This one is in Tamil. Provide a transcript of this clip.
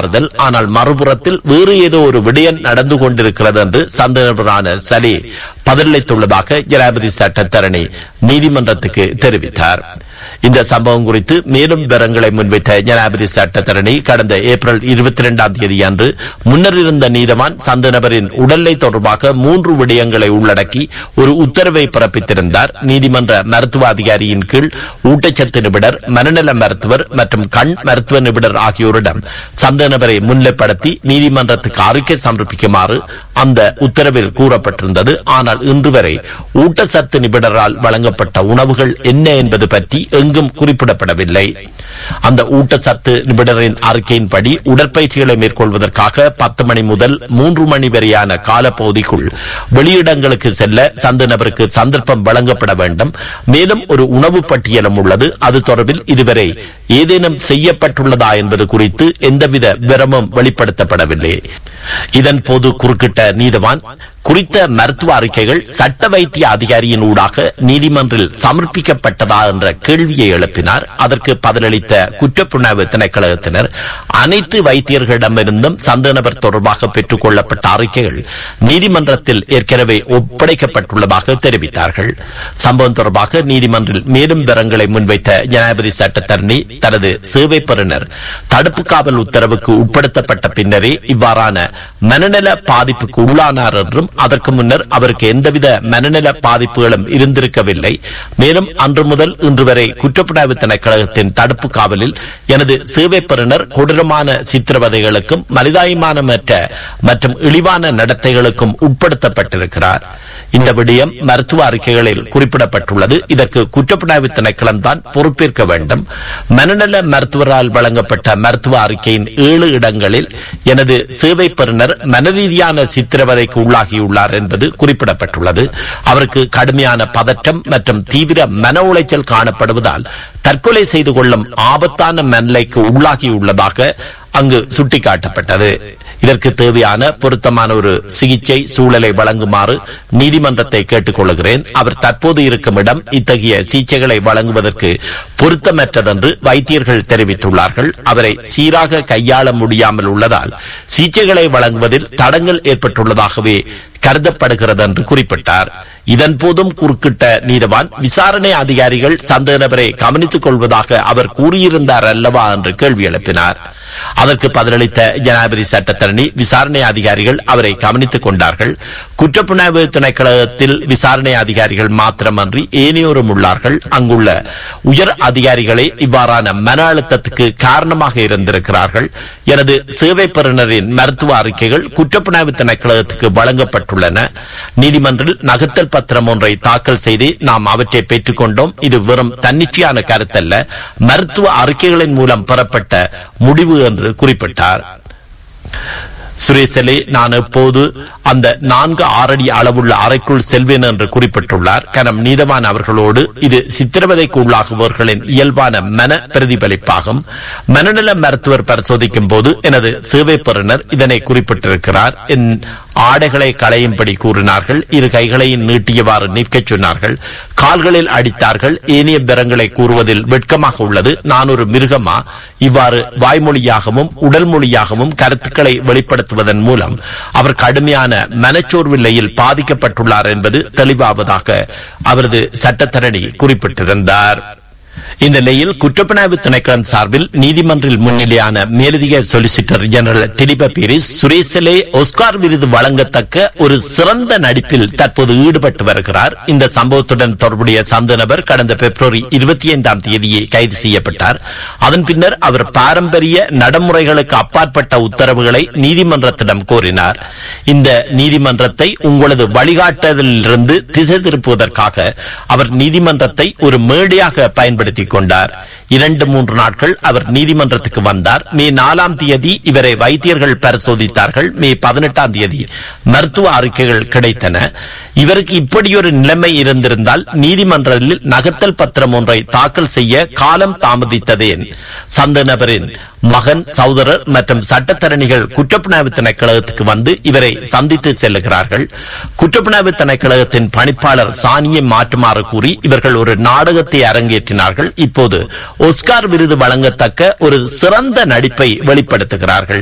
ஆறுதல் ஆனால் மறுபுறத்தில் வேறு ஏதோ ஒரு விடயம் நடந்து கொண்டிருக்கிறது என்று சந்தேகரான சலி பதிலளித்துள்ளதாக ஜனாதிபதி சட்டத்தரணி நீதிமன்றத்துக்கு தெரிவித்தார் இந்த சம்பவம் குறித்து மேலும் விவரங்களை முன்வைத்த ஜனாதிபதி சட்டத்தரணி கடந்த ஏப்ரல் இருபத்தி இரண்டாம் தேதி அன்று முன்னர் இருந்த நீதவான் சந்த நபரின் உடல்நிலை தொடர்பாக மூன்று விடயங்களை உள்ளடக்கி ஒரு உத்தரவை பிறப்பித்திருந்தார் நீதிமன்ற மருத்துவ அதிகாரியின் கீழ் ஊட்டச்சத்து நிபுணர் மனநல மருத்துவர் மற்றும் கண் மருத்துவ நிபுணர் ஆகியோரிடம் சந்த நபரை முன்னிலைப்படுத்தி நீதிமன்றத்துக்கு அறிக்கை சமர்ப்பிக்குமாறு அந்த உத்தரவில் கூறப்பட்டிருந்தது ஆனால் இன்று வரை ஊட்டச்சத்து நிபுணரால் வழங்கப்பட்ட உணவுகள் என்ன என்பது பற்றி எங்கும் குறிப்பிடப்படவில்லை அந்த ஊட்டச்சத்து நிபுணரின் அறிக்கையின்படி உடற்பயிற்சிகளை மேற்கொள்வதற்காக பத்து மணி முதல் மூன்று மணி வரையான காலப்பகுதிக்குள் வெளியிடங்களுக்கு செல்ல சந்த நபருக்கு சந்தர்ப்பம் வழங்கப்பட வேண்டும் மேலும் ஒரு உணவு பட்டியலும் உள்ளது அது தொடர்பில் இதுவரை ஏதேனும் செய்யப்பட்டுள்ளதா என்பது குறித்து எந்தவித விவரமும் வெளிப்படுத்தப்படவில்லை இதன் போது குறுக்கிட்ட நீதவான் குறித்த மருத்துவ அறிக்கைகள் சட்ட வைத்திய அதிகாரியின் ஊடாக நீதிமன்றில் சமர்ப்பிக்கப்பட்டதா என்ற கேள்வியை எழுப்பினார் அதற்கு பதிலளித்த குற்றப்புலனாய்வு திணைக்களத்தினர் அனைத்து வைத்தியர்களிடமிருந்தும் சந்த நபர் தொடர்பாக பெற்றுக் கொள்ளப்பட்ட அறிக்கைகள் நீதிமன்றத்தில் ஏற்கனவே ஒப்படைக்கப்பட்டுள்ளதாக தெரிவித்தார்கள் சம்பவம் தொடர்பாக நீதிமன்றில் மேலும் விவரங்களை முன்வைத்த ஜனாதிபதி சட்டத்தரணி தனது சேவை பெறுநர் தடுப்பு காவல் உத்தரவுக்கு உட்படுத்தப்பட்ட பின்னரே இவ்வாறான மனநல பாதிப்புக்கு உள்ளானார் என்றும் அதற்கு முன்னர் அவருக்கு எந்தவித மனநல பாதிப்புகளும் இருந்திருக்கவில்லை மேலும் அன்று முதல் இன்று வரை குற்றப்புலனாய்வு திணைக்களத்தின் தடுப்பு காவலில் எனது சேவை பெறுநர் கொடூரமான சித்திரவதைகளுக்கும் மனிதாயமானமற்ற மற்றும் இழிவான நடத்தைகளுக்கும் உட்படுத்தப்பட்டிருக்கிறார் இந்த விடயம் மருத்துவ அறிக்கைகளில் குறிப்பிடப்பட்டுள்ளது இதற்கு குற்றப்புலனாய்வு திணைக்களம் தான் பொறுப்பேற்க வேண்டும் மனநல மருத்துவரால் வழங்கப்பட்ட மருத்துவ அறிக்கையின் ஏழு இடங்களில் எனது சேவை பெறுநர் மனரீதியான சித்திரவதைக்கு உள்ளாகியுள்ளார் என்பது குறிப்பிடப்பட்டுள்ளது அவருக்கு கடுமையான பதற்றம் மற்றும் தீவிர மன உளைச்சல் காணப்படுவதால் தற்கொலை செய்து கொள்ளும் ஆபத்தான மனநிலைக்கு உள்ளாகியுள்ளதாக அங்கு சுட்டிக்காட்டப்பட்டது இதற்கு தேவையான பொருத்தமான ஒரு சிகிச்சை சூழலை வழங்குமாறு நீதிமன்றத்தை கேட்டுக் கொள்கிறேன் அவர் தற்போது இருக்கும் இடம் இத்தகைய சிகிச்சைகளை வழங்குவதற்கு பொருத்தமற்றதென்று வைத்தியர்கள் தெரிவித்துள்ளார்கள் அவரை சீராக கையாள முடியாமல் உள்ளதால் சிகிச்சைகளை வழங்குவதில் தடங்கள் ஏற்பட்டுள்ளதாகவே கருதப்படுகிறது என்று குறிப்பிட்டார் இதன் போதும் குறுக்கிட்ட நீதவான் விசாரணை அதிகாரிகள் சந்தேக நபரை கவனித்துக் கொள்வதாக அவர் கூறியிருந்தார் அல்லவா என்று கேள்வி எழுப்பினார் அதற்கு பதிலளித்த ஜனாதிபதி சட்டத்தரணி விசாரணை அதிகாரிகள் அவரை கவனித்துக் கொண்டார்கள் குற்றப்புலனாய்வு திணைக்களத்தில் விசாரணை அதிகாரிகள் மாத்திரமன்றி ஏனையோரும் உள்ளார்கள் அங்குள்ள உயர் அதிகாரிகளே இவ்வாறான மன அழுத்தத்துக்கு காரணமாக இருந்திருக்கிறார்கள் எனது சேவை பெறுநரின் மருத்துவ அறிக்கைகள் குற்றப்புலனாய்வு திணைக்களத்துக்கு வழங்கப்பட்டுள்ளன நீதிமன்றில் நகர்த்தல் பத்திரம் ஒன்றை தாக்கல் செய்து நாம் அவற்றை பெற்றுக் கொண்டோம் இது வெறும் தன்னிச்சையான கருத்தல்ல மருத்துவ அறிக்கைகளின் மூலம் பெறப்பட்ட முடிவு என்று குறிப்பிட்டார் சுரேசலே நான் எப்போது அந்த நான்கு ஆறடி அளவுள்ள அறைக்குள் செல்வேன் என்று குறிப்பிட்டுள்ளார் கனம் நீதவான் அவர்களோடு இது சித்திரவதைக்கு உள்ளாகுபவர்களின் இயல்பான மன பிரதிபலிப்பாகும் மனநல மருத்துவர் பரிசோதிக்கும் போது எனது சேவை பெறுநர் இதனை குறிப்பிட்டிருக்கிறார் என் ஆடைகளை களையும்படி கூறினார்கள் இரு கைகளையும் நீட்டியவாறு நிற்கச் சொன்னார்கள் கால்களில் அடித்தார்கள் ஏனைய பெறங்களை கூறுவதில் வெட்கமாக உள்ளது நான் ஒரு மிருகமா இவ்வாறு வாய்மொழியாகவும் உடல் மொழியாகவும் கருத்துக்களை வெளிப்படுத்துவதன் மூலம் அவர் கடுமையான மனச்சோர்வு நிலையில் பாதிக்கப்பட்டுள்ளார் என்பது தெளிவாவதாக அவரது சட்டத்தரணி குறிப்பிட்டிருந்தார் இந்த நிலையில் குற்றப்புலனாய்வு திணைக்களம் சார்பில் நீதிமன்றில் முன்னிலையான மேலதிக சொலிசிட்டர் ஜெனரல் திலீப பீரிஸ் சுரேசலே ஒஸ்கார் விருது வழங்கத்தக்க ஒரு சிறந்த நடிப்பில் தற்போது ஈடுபட்டு வருகிறார் இந்த சம்பவத்துடன் தொடர்புடைய சந்த நபர் கடந்த பிப்ரவரி இருபத்தி ஐந்தாம் தேதியே கைது செய்யப்பட்டார் அதன் பின்னர் அவர் பாரம்பரிய நடைமுறைகளுக்கு அப்பாற்பட்ட உத்தரவுகளை நீதிமன்றத்திடம் கோரினார் இந்த நீதிமன்றத்தை உங்களது வழிகாட்டுதலிலிருந்து திசை திருப்புவதற்காக அவர் நீதிமன்றத்தை ஒரு மேடையாக பயன்படுத்திக் கொண்டார் இரண்டு மூன்று நாட்கள் அவர் நீதிமன்றத்துக்கு வந்தார் மே நாலாம் தேதி இவரை வைத்தியர்கள் பரிசோதித்தார்கள் மே பதினெட்டாம் தேதி மருத்துவ அறிக்கைகள் கிடைத்தன இவருக்கு இப்படியொரு நிலைமை இருந்திருந்தால் நீதிமன்றத்தில் நகர்த்தல் பத்திரம் ஒன்றை தாக்கல் செய்ய காலம் தாமதித்ததேன் சந்த நபரின் மகன் சகோதரர் மற்றும் சட்டத்தரணிகள் குற்றப்புலனாய்வு திணைக்களத்துக்கு வந்து இவரை சந்தித்து செல்லுகிறார்கள் குற்றப்புலனாய்வு திணைக்களத்தின் பணிப்பாளர் சாணியை மாற்றுமாறு கூறி இவர்கள் ஒரு நாடகத்தை அரங்கேற்றினார்கள் இப்போது ஒஸ்கார் விருது வழங்கத்தக்க ஒரு சிறந்த நடிப்பை வெளிப்படுத்துகிறார்கள்